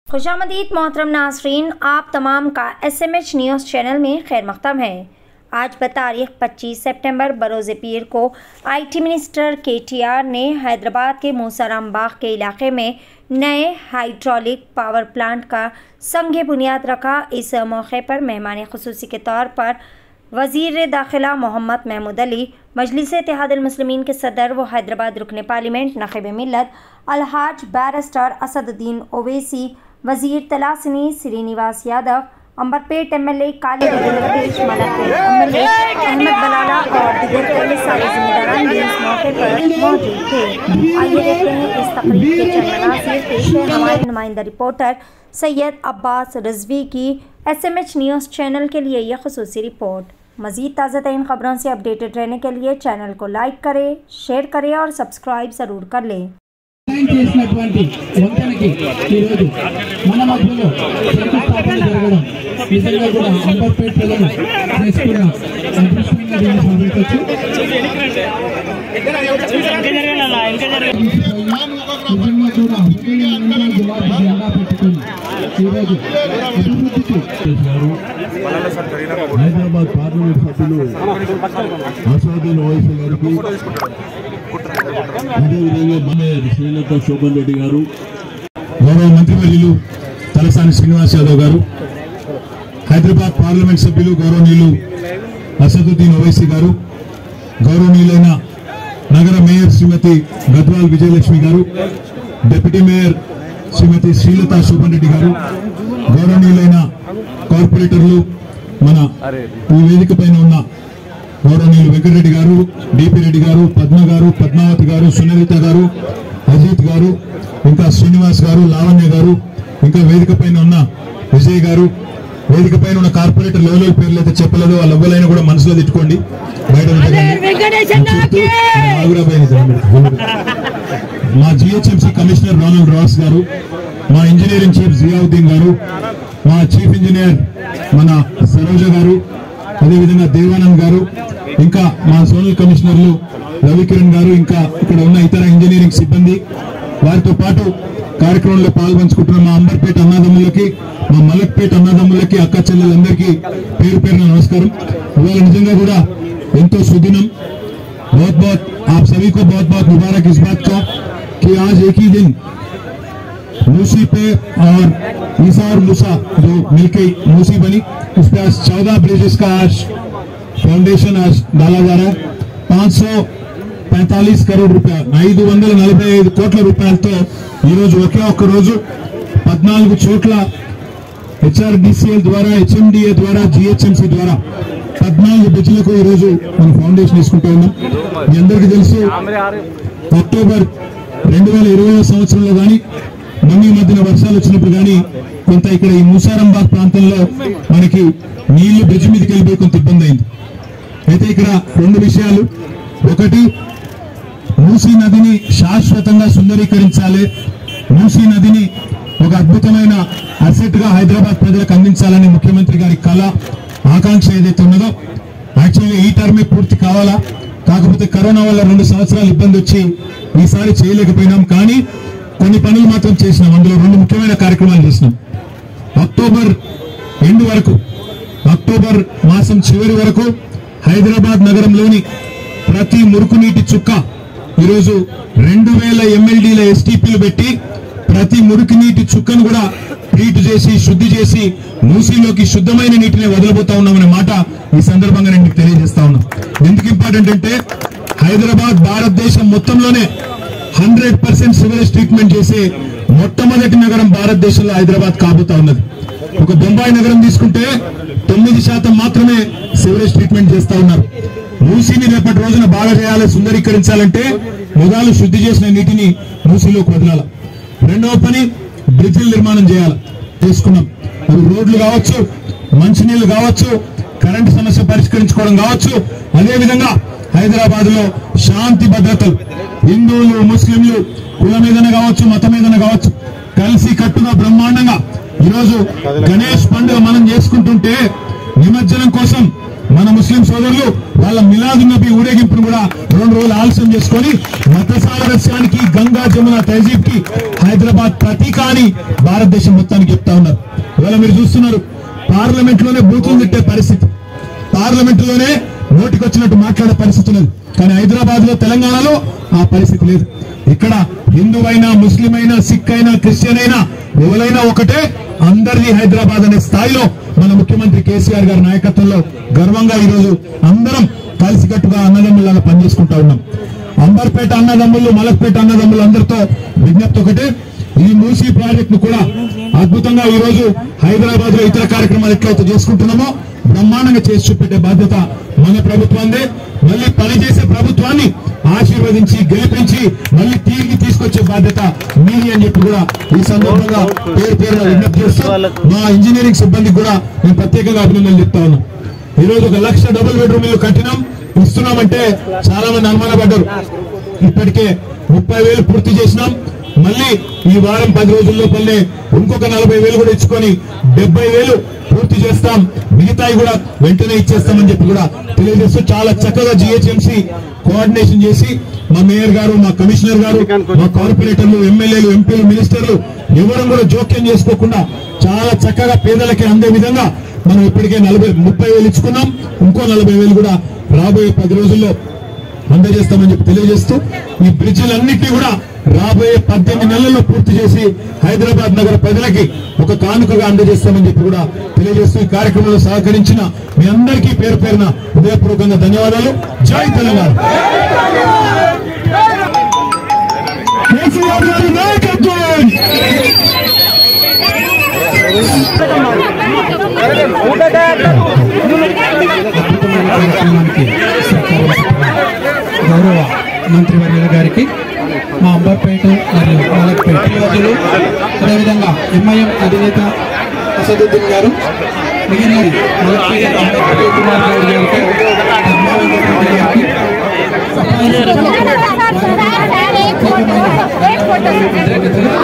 खुशामदीद मोहतरम नासरीन आप तमाम का S M H news channel में खैर मकदम है आज बतारीख 25 सितंबर बरोज़ पीर को IT minister K T R ने हैदराबाद के मूसाराम बाग के इलाके में नए हाइड्रोलिक पावर प्लांट का संग बुनियाद रखा इस मौके पर मेहमान खसूसी के तौर पर वजीर दाखिला मोहम्मद महमूद अली मजलिस इतिहादमसलमिन के सदर व हैदराबाद रुकन पार्लियामेंट नखब मिलत अलहाज बैरिस्टर असदुद्दीन ओवैसी वजीर तलासनी श्रीनिवास यादव अंबरपेट एमएलए काली प्रदेश मलकपेट एमएलए अहमद बलाला और दिगर कई सारे जिम्मेदारान भी इस मौके पर मौजूद थे आइए देखते हैं इस तकरीब के चंद मनासिर पेश है हमारे नुमाइंदा रिपोर्टर सैयद अब्बास रजवी की S M H news channel के लिए यह खसूसी रिपोर्ट मज़ीद ताज़ा तरीन ख़बरों से अपडेटेड रहने के लिए चैनल को लाइक करें शेयर करें और सब्सक्राइब ज़रूर कर लें డిజైన్ చేసినటువంటి వంతెనకి ఈరోజు మన మధ్యలో శంకుస్థాపన జరగడం నిజంగా కూడా అంబర్పేట ప్రజలు చేసుకున్న అదృష్టంగా దీన్ని స్వాగతించవచ్చు నిజంగా కూడా హృదయం నిండా గులాబీ జెండా పెట్టుకుని ఈరోజు అభివృద్ధికి చేశారు హైదరాబాద్ పార్లమెంట్ సభ్యులు అసదుద్దీన్ ఓవైసీ గారికి అదేవిధంగా మన శ్రీలత శోభన్ రెడ్డి గారు గౌరవ మంత్రివర్యులు తలసాని శ్రీనివాస్ యాదవ్ గారు హైదరాబాద్ పార్లమెంట్ సభ్యులు గౌరవనీయులు అసదుద్దీన్ ఓవైసీ గారు గౌరవనీయులైన నగర మేయర్ శ్రీమతి గద్వాల్ విజయలక్ష్మి గారు డిప్యూటీ మేయర్ శ్రీమతి శ్రీలత శోభన్ రెడ్డి గారు గౌరవనీయులైన కార్పొరేటర్లు మన ఈ వేదిక పైన ఉన్న గౌరవనీయులు వెంకటరెడ్డి గారు డిపి రెడ్డి గారు పద్మ గారు పద్మావతి గారు సునలిత గారు అజిత్ గారు ఇంకా శ్రీనివాస్ గారు లావణ్య గారు ఇంకా వేదిక పైన ఉన్న విజయ్ గారు వేదిక పైన ఉన్న కార్పొరేటర్ లెవెల్ పేర్లు అయితే చెప్పలేదు వాళ్ళ ఎవ్వరైనా కూడా మనసులో తిట్టుకోండి బయట ఉంచకండి. ఆగురాబాయి నిజమే. మా జిహెచ్ఎంసీ కమిషనర్ రోనల్డ్ రాస్ గారు మా ఇంజనీరింగ్ చీఫ్ జియావుద్దీన్ గారు మా చీఫ్ ఇంజనీర్ మన సరోజ గారు అదేవిధంగా దేవానంద్ గారు ఇంకా మా జోనల్ కమిషనర్లు రవికిరణ్ గారు ఇంకా ఇక్కడ ఉన్న ఇతర ఇంజనీరింగ్ సిబ్బంది వారితో పాటు కార్యక్రమంలో పాల్పంచుకుంటున్న మా అంబర్పేట అన్నదమ్ములకి మా మలక్పేట అన్నదమ్ములకి అక్క చెల్లెలందరికీ పేరు పేరున నమస్కారం ఇవాళ నిజంగా కూడా ఎంతో సుదినం बहुत बहुत आप सभी को बहुत बहुत मुबारक इस बात का कि आज एक ही दिन मूसी पे और ईसा और मूसा जो मिलके मूसी बनी उस पे आज चौदह ब्रिजेस का आज ఫౌండేషన్ आज डाला जा रहा है पाँच सौ पैंतालीस కరోడ్ రూపాయలు ఐదు వందల నలభై ఐదు కోట్ల రూపాయలతో ఈ రోజు ఒకే ఒక్క రోజు పద్నాలుగు చోట్ల హెచ్ఆర్డిసిఎల్ ద్వారా హెచ్ఎండిఏ ద్వారా జిహెచ్ఎంసీ ద్వారా పద్నాలుగు బ్రిడ్జ్లకు ఈ రోజు మనం ఫౌండేషన్ వేసుకుంటూ ఉన్నాం మీ అందరికీ తెలుసు అక్టోబర్ రెండు వేల ఇరవై సంవత్సరంలో కానీ మొన్న ఈ మధ్యన వర్షాలు వచ్చినప్పుడు కానీ కొంత ఇక్కడ ఈ మూసారంబాగ్ ప్రాంతంలో మనకి నీళ్లు బ్రిడ్జ్ మీదకి వెళ్ళిపోయి కొంత ఇబ్బంది అయింది అయితే ఇక్కడ రెండు విషయాలు ఒకటి మూసీ నదిని శాశ్వతంగా సుందరీకరించాలి మూసీ నదిని ఒక అద్భుతమైన అసెట్ గా హైదరాబాద్ ప్రజలకు అందించాలని ముఖ్యమంత్రి గారి కళ ఆకాంక్ష ఏదైతే ఉన్నదో యాక్చువల్గా ఈ టర్మే పూర్తి కావాలా కాకపోతే కరోనా వల్ల రెండు సంవత్సరాలు ఇబ్బంది వచ్చి ఈసారి చేయలేకపోయినాం కానీ కొన్ని పనులు మాత్రం చేసినాం అందులో రెండు ముఖ్యమైన కార్యక్రమాలు చేసినాం అక్టోబర్ ఎండ్ వరకు అక్టోబర్ మాసం చివరి వరకు హైదరాబాద్ నగరంలోని ప్రతి మురుకునీటి చుక్క ఈరోజు రెండు వేల ఎంఎల్డీల ఎస్టీపీలు పెట్టి ప్రతి మురికి నీటి చుక్కను కూడా ట్రీట్ చేసి శుద్ధి చేసి మూసీలోకి శుద్ధమైన నీటిని వదిలిపోతా ఉన్నామనే మాట ఈ సందర్భంగా నేను మీకు తెలియజేస్తా ఉన్నా ఎందుకు ఇంపార్టెంట్ అంటే హైదరాబాద్ భారతదేశం మొత్తంలోనే హండ్రెడ్ పర్సెంట్ సివరేజ్ ట్రీట్మెంట్ చేసే మొట్టమొదటి నగరం భారతదేశంలో హైదరాబాద్ కాబోతా ఉన్నది ఒక బొంబాయి నగరం తీసుకుంటే తొమ్మిది శాతం మాత్రమే సివరేజ్ ట్రీట్మెంట్ చేస్తా ఉన్నారు మూసీని రేపటి రోజున బాగా చేయాలి సుందరీకరించాలంటే మొదలు శుద్ధి చేసిన నీటిని మూసీలోకి వదలాలి రెండవ పని బ్రిడ్జిల నిర్మాణం చేయాలి చేసుకున్నాం అవి రోడ్లు కావచ్చు మంచినీళ్లు కావచ్చు కరెంటు సమస్య పరిష్కరించుకోవడం కావచ్చు అదే విధంగా హైదరాబాద్ లో శాంతి భద్రతలు హిందువులు ముస్లింలు కుల మీదనే కావచ్చు మతం మీదనే కావచ్చు కలిసి కట్టుగా బ్రహ్మాండంగా ఈరోజు గణేష్ పండుగ మనం చేసుకుంటుంటే నిమజ్జనం కోసం మన ముస్లిం సోదరులు వాళ్ళ మిలాదు నబీ ఊరేగింపును కూడా రెండు రోజులు ఆలస్యం చేసుకొని మత సామరస్యానికి గంగా జమున తహజీబ్ కి హైదరాబాద్ ప్రతీక అని భారతదేశం మొత్తానికి చెప్తా ఉన్నారు ఇవాళ మీరు చూస్తున్నారు పార్లమెంట్ లోనే బూతులు తిట్టే పరిస్థితి పార్లమెంట్ లోనే నోటికొచ్చినట్టు మాట్లాడే పరిస్థితి ఉన్నది కానీ హైదరాబాద్ లో తెలంగాణలో ఆ పరిస్థితి లేదు ఇక్కడ హిందువైనా ముస్లిం అయినా సిక్ అయినా క్రిస్టియన్ అయినా ఎవరైనా ఒకటే అందరిది హైదరాబాద్ అనే స్థాయిలో మన ముఖ్యమంత్రి కేసీఆర్ గారి నాయకత్వంలో గర్వంగా ఈరోజు అందరం కలిసికట్టుగా అన్నదమ్ములాగా పనిచేసుకుంటా ఉన్నాం అంబర్పేట అన్నదమ్ములు మలక్పేట అన్నదమ్ములు అందరితో విజ్ఞప్తి ఒకటే ఈ మూసీ ప్రాజెక్ట్ ను కూడా అద్భుతంగా ఈ రోజు హైదరాబాద్ లో ఇతర కార్యక్రమాలు ఎట్లయితే చేసుకుంటున్నామో బ్రహ్మాండంగా చేసి చూపెట్టే బాధ్యత మన ప్రభుత్వందే మళ్ళీ పనిచేసే ప్రభుత్వాన్ని ఆశీర్వదించి గెలిపించి మళ్ళీ తిరిగి తీసుకొచ్చే బాధ్యత మీది అని చెప్పి కూడా ఈ సందర్భంగా పేరు పేరున విజ్ఞప్తి చేస్తూ మా ఇంజనీరింగ్ సిబ్బందికి కూడా నేను ప్రత్యేకంగా అభినందనలు చెప్తా ఉన్నాను ఈ రోజు ఒక లక్ష డబుల్ బెడ్రూమ్ ఇల్లు కట్టినాం ఇస్తున్నామంటే చాలా మంది అనుమానపడ్డారు ఇప్పటికే ముప్పై వేలు పూర్తి చేసినాం మళ్ళీ ఈ వారం పది రోజుల లోపలనే ఇంకొక నలభై వేలు కూడా ఇచ్చుకొని డెబ్బై వేలు పూర్తి చేస్తాం మిగతాయి కూడా వెంటనే ఇచ్చేస్తామని చెప్పి కూడా తెలియజేస్తూ చాలా చక్కగా జిహెచ్ఎంసీ కోఆర్డినేషన్ చేసి మా మేయర్ గారు మా కమిషనర్ గారు మా కార్పొరేటర్లు ఎమ్మెల్యేలు ఎంపీలు మినిస్టర్లు ఎవరు కూడా జోక్యం చేసుకోకుండా చాలా చక్కగా పేదలకి అందే విధంగా మనం ఇప్పటికే నలభై ముప్పై వేలు ఇచ్చుకున్నాం ఇంకో నలభై వేలు కూడా రాబోయే పది రోజుల్లో అందజేస్తామని చెప్పి తెలియజేస్తూ ఈ బ్రిడ్జిలన్నింటినీ కూడా రాబోయే పద్దెనిమిది నెలల్లో పూర్తి చేసి హైదరాబాద్ నగర ప్రజలకి ఒక కానుకగా అందజేస్తామని చెప్పి కూడా తెలియజేస్తూ ఈ కార్యక్రమంలో సహకరించిన మీ అందరికీ పేరు పేరున హృదయపూర్వకంగా ధన్యవాదాలు జై తెలంగాణ కేసీఆర్ గారి నాయకత్వం కార్యక్రమానికి గౌరవ మంత్రివర్యుల గారికి మా అంబర్పేట మరియు పాలక్పేట ప్రజలు అదేవిధంగా ఎంఐఎం అధినేత అసదుద్దీన్ గారు మిగిలిన మలక్పేట అంబేద్కర్ కుమార్ గౌడ్ గారికి పద్మావతి రెడ్డి గారికి సహాయ సహకారాలకు వారికి ప్రత్యేకమైన ధన్యవాదాలు, కృతజ్ఞతలు